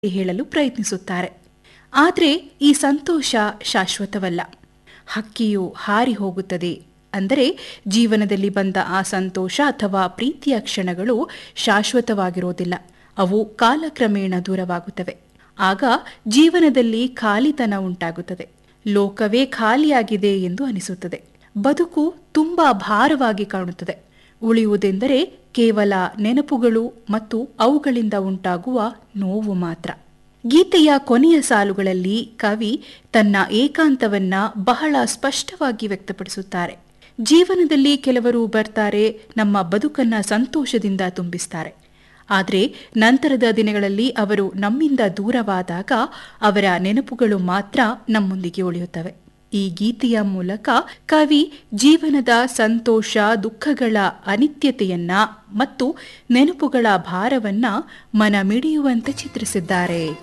ಹೇಳಲು ಪ್ರಯತ್ನಿಸುತ್ತಾರೆ ಆದರೆ ಈ ಸಂತೋಷ ಶಾಶ್ವತವಲ್ಲ ಹಕ್ಕಿಯು ಹಾರಿ ಹೋಗುತ್ತದೆ ಅಂದರೆ ಜೀವನದಲ್ಲಿ ಬಂದ ಆ ಸಂತೋಷ ಅಥವಾ ಪ್ರೀತಿಯ ಕ್ಷಣಗಳು ಶಾಶ್ವತವಾಗಿರೋದಿಲ್ಲ ಅವು ಕಾಲಕ್ರಮೇಣ ದೂರವಾಗುತ್ತವೆ ಆಗ ಜೀವನದಲ್ಲಿ ಖಾಲಿತನ ಉಂಟಾಗುತ್ತದೆ ಲೋಕವೇ ಖಾಲಿಯಾಗಿದೆ ಎಂದು ಅನಿಸುತ್ತದೆ ಬದುಕು ತುಂಬಾ ಭಾರವಾಗಿ ಕಾಣುತ್ತದೆ ಉಳಿಯುವುದೆಂದರೆ ಕೇವಲ ನೆನಪುಗಳು ಮತ್ತು ಅವುಗಳಿಂದ ಉಂಟಾಗುವ ನೋವು ಮಾತ್ರ ಗೀತೆಯ ಕೊನೆಯ ಸಾಲುಗಳಲ್ಲಿ ಕವಿ ತನ್ನ ಏಕಾಂತವನ್ನ ಬಹಳ ಸ್ಪಷ್ಟವಾಗಿ ವ್ಯಕ್ತಪಡಿಸುತ್ತಾರೆ ಜೀವನದಲ್ಲಿ ಕೆಲವರು ಬರ್ತಾರೆ ನಮ್ಮ ಬದುಕನ್ನ ಸಂತೋಷದಿಂದ ತುಂಬಿಸ್ತಾರೆ ಆದರೆ ನಂತರದ ದಿನಗಳಲ್ಲಿ ಅವರು ನಮ್ಮಿಂದ ದೂರವಾದಾಗ ಅವರ ನೆನಪುಗಳು ಮಾತ್ರ ನಮ್ಮೊಂದಿಗೆ ಉಳಿಯುತ್ತವೆ ಈ ಗೀತೆಯ ಮೂಲಕ ಕವಿ ಜೀವನದ ಸಂತೋಷ ದುಃಖಗಳ ಅನಿತ್ಯತೆಯನ್ನ ಮತ್ತು ನೆನಪುಗಳ ಭಾರವನ್ನ ಮನ ಮಿಡಿಯುವಂತೆ ಚಿತ್ರಿಸಿದ್ದಾರೆ